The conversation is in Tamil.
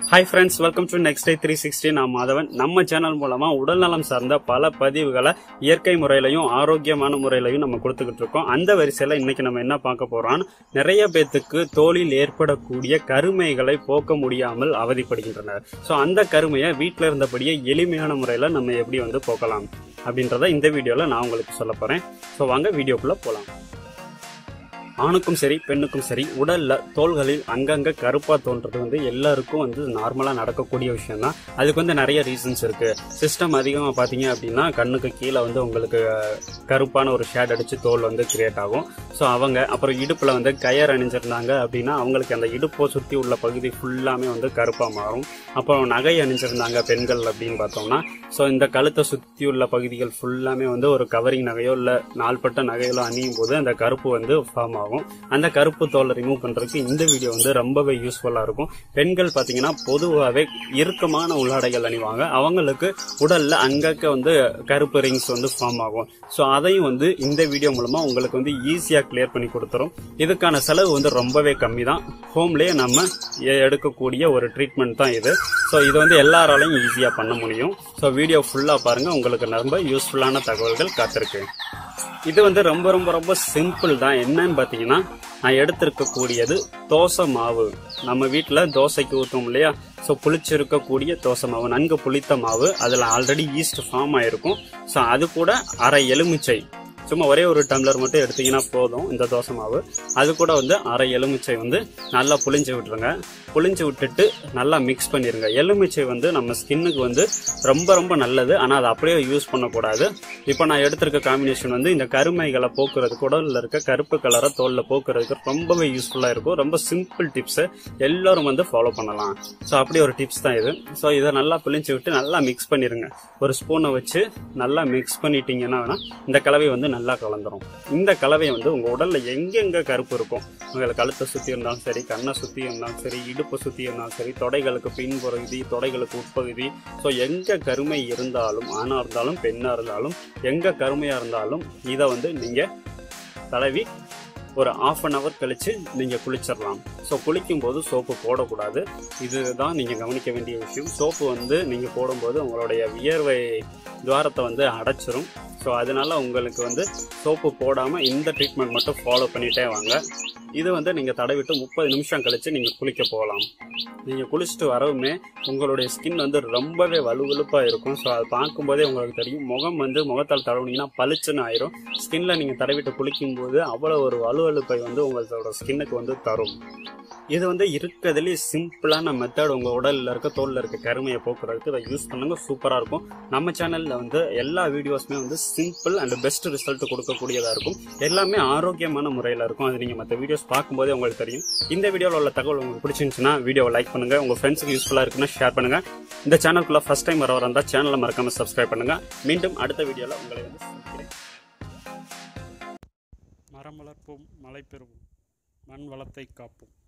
hi friends welcome to next day three sixty நான் மாதவன் நம்ம சேனல் மூலமா உடல்நலம் சார்ந்த பல பதிவுகளை இயற்கை முறையிலையும் ஆரோக்கியமான முறையிலையும் நம்ம கொடுத்துக்கிட்டு இருக்கோம் அந்த வரிசையில இன்னைக்கு நம்ம என்ன பார்க்க போறோம்னா நிறைய பேத்துக்கு தோலில் ஏற்படக்கூடிய கருமைகளை போக்க முடியாமல் அவதிப்படுகின்றனர் ஸோ அந்த கருமையை வீட்டில் இருந்தபடியே எளிமையான முறையில் நம்ம எப்படி வந்து போக்கலாம் அப்படின்றத இந்த வீடியோவில் நான் உங்களுக்கு சொல்ல போறேன் ஸோ வாங்க வீடியோக்குள்ள போகலாம் ஆணுக்கும் சரி பெண்ணுக்கும் சரி உடல்ல தோள்களில் அங்கங்க கருப்பா தோன்றது வந்து எல்லாருக்கும் வந்து நார்மலா நடக்கக்கூடிய விஷயம் தான் அதுக்கு வந்து நிறைய ரீசன்ஸ் இருக்கு சிஸ்டம் அதிகமா பாத்தீங்க அப்படின்னா கண்ணுக்கு கீழே வந்து உங்களுக்கு அஹ், கருப்பான ஒரு ஷேட் அடிச்சு தோல் வந்து கிரியேட் ஆகும் ஸோ அவங்க அப்புறம் இடுப்புல வந்து கயர் அணிஞ்சிருந்தாங்க அப்படின்னா அவங்களுக்கு அந்த இடுப்பை சுத்தி உள்ள பகுதி ஃபுல்லாமே வந்து கருப்பா மாறும் அப்புறம் நகை அணிஞ்சிருந்தாங்க பெண்கள் அப்படின்னு பார்த்தோம்னா ஸோ இந்த கழுத்தை சுத்தி உள்ள பகுதிகள் ஃபுல்லாமே வந்து ஒரு கவரிங் நகையோ இல்ல நாள்பட்ட நகைகளோ அணியும் போது அந்த கருப்பு வந்து ஃபார்ம் ஆகும் அந்த கருப்பு தோலை ரிமூவ் பண்றதுக்கு இந்த வீடியோ வந்து ரொம்பவே யூஸ்ஃபுல்லா இருக்கும் பெண்கள் பாத்தீங்கன்னா பொதுவாகவே இறுக்கமான உள்ளாடைகள் அணிவாங்க அவங்களுக்கு உடல்ல அங்கங்க வந்து கருப்பு ரிங்ஸ் வந்து ஃபார்ம் ஆகும் ஸோ அதையும் வந்து இந்த வீடியோ மூலமா உங்களுக்கு வந்து ஈஸியா கிளியர் பண்ணி கொடுத்துரும் இதுக்கான செலவு வந்து ரொம்பவே கம்மி தான் ஹோம்லயே நம்ம எ- எடுக்கக்கூடிய ஒரு ட்ரீட்மெண்ட் தான் இது ஸோ இது வந்து எல்லாராலையும் ஈஸியா பண்ண முடியும் ஸோ வீடியோ ஃபுல்லா பாருங்க உங்களுக்கு ரொம்ப யூஸ்ஃபுல்லான தகவல்கள் காத்திருக்கு இது வந்து ரொம்ப ரொம்ப ரொம்ப சிம்பிள் தான் என்னன்னு பாத்தீங்கன்னா நான் எடுத்திருக்கக்கூடியது தோசை மாவு நம்ம வீட்டில் தோசைக்கு ஊற்றும் இல்லையா ஸோ புளிச்சிருக்கக்கூடிய தோசை மாவு நன்கு புளித்த மாவு அதில் ஆல்ரெடி ஈஸ்ட் ஃபார்ம் ஆயிருக்கும் ஸோ அது கூட அரை எலுமிச்சை சும்மா ஒரே ஒரு டம்ளர் மட்டும் எடுத்தீங்கன்னா போதும் இந்த தோசை மாவு அது கூட வந்து அரை எலுமிச்சை வந்து நல்லா புளிஞ்சு விட்டுருங்க புளிஞ்சு விட்டுட்டு நல்லா மிக்ஸ் பண்ணிருங்க எலுமிச்சை வந்து நம்ம ஸ்கின்னுக்கு வந்து ரொம்ப ரொம்ப நல்லது ஆனால் அதை அப்படியே யூஸ் பண்ணக்கூடாது இப்போ நான் எடுத்திருக்க காம்பினேஷன் வந்து இந்த கருமைகளை போக்குறதுக்கு உடல்ல இருக்க கருப்பு கலரை தோல்ல போக்குறதுக்கு ரொம்பவே யூஸ்ஃபுல்லா இருக்கும் ரொம்ப சிம்பிள் டிப்ஸ் எல்லாரும் வந்து ஃபாலோ பண்ணலாம் ஸோ அப்படி ஒரு டிப்ஸ் தான் இது ஸோ இதை நல்லா பிழிஞ்சு விட்டு நல்லா மிக்ஸ் பண்ணிருங்க ஒரு ஸ்பூனை வச்சு நல்லா மிக்ஸ் பண்ணிட்டீங்கன்னா வேணா இந்த கலவை வந்து நல்லா கலந்துரும் இந்த கலவை வந்து உங்க உடல்ல எங்கெங்க கருப்பு இருக்கும் உங்களுக்கு கழுத்தை சுத்தி இருந்தாலும் சரி கண்ணை சுத்தி இருந்தாலும் சரி இடுப்பை சுத்தி இருந்தாலும் சரி தொடைகளுக்கு பின் பகுதி தொடைகளுக்கு உட்பகுதி ஸோ எங்க கருமை இருந்தாலும் ஆணா இருந்தாலும் பெண்ணா இருந்தாலும் எங்க கருமையா இருந்தாலும் இதை வந்து நீங்க தடவி ஒரு ஆஃப் அன் ஹவர் கழிச்சு நீங்க குளிச்சிடலாம் ஸோ குளிக்கும் போது சோப்பு போடக்கூடாது இதுதான் நீங்க கவனிக்க வேண்டிய விஷயம் சோப்பு வந்து நீங்க போடும்போது உங்களுடைய வியர்வை துவாரத்தை வந்து அடைச்சிரும் ஸோ அதனால உங்களுக்கு வந்து சோப்பு போடாம இந்த ட்ரீட்மெண்ட் மட்டும் ஃபாலோ பண்ணிட்டே வாங்க இது வந்து நீங்க தடவிட்டு முப்பது நிமிஷம் கழிச்சு நீங்க குளிக்க போகலாம் நீங்க குளிச்சுட்டு வரவுமே உங்களுடைய ஸ்கின் வந்து ரொம்பவே வலுவலுப்பா இருக்கும் ஸோ அதை பார்க்கும்போதே உங்களுக்கு தெரியும் முகம் வந்து முகத்தால் தடவுனீங்கன்னா பளிச்சுன்னு ஆயிரும் ஸ்கின்ல நீங்க தடவிட்டு குளிக்கும் போது அவ்வளவு ஒரு வலுவலுப்பை வந்து உங்களோட ஸ்கின்னுக்கு வந்து தரும் இது வந்து இருக்கிறதுலே சிம்பிளான மெத்தட் உங்க உடல்ல இருக்க தோல்ல இருக்க கருமையை போக்குறதுக்கு இதை யூஸ் பண்ணுங்க சூப்பரா இருக்கும் நம்ம சேனல்ல வந்து எல்லா வீடியோஸுமே வந்து சிம்பிள் அண்ட் பெஸ்ட் ரிசல்ட் கொடுக்கக்கூடியதா இருக்கும் எல்லாமே ஆரோக்கியமான முறையில இருக்கும் அது நீங்க மற்ற வீடியோஸ் பார்க்கும்போதே உங்களுக்கு தெரியும் இந்த வீடியோவில் உள்ள தகவல் உங்களுக்கு பிடிச்சிருந்துச்சுன்னா வீடியோவை லைக் பண்ணுங்க உங்க ஃப்ரெண்ட்ஸுக்கு யூஸ்ஃபுல்லா இருக்குன்னா ஷேர் பண்ணுங்க இந்த சேனலுக்குள்ள ஃபர்ஸ்ட் டைம் வரவரா இருந்தா சேனலை மறக்காம சப்ஸ்கிரைப் பண்ணுங்க மீண்டும் அடுத்த வீடியோல உங்களை வந்து சந்திக்கிறேன் மரம் வளர்ப்போம் மழை பெறுவோம் மண் வளத்தை காப்போம்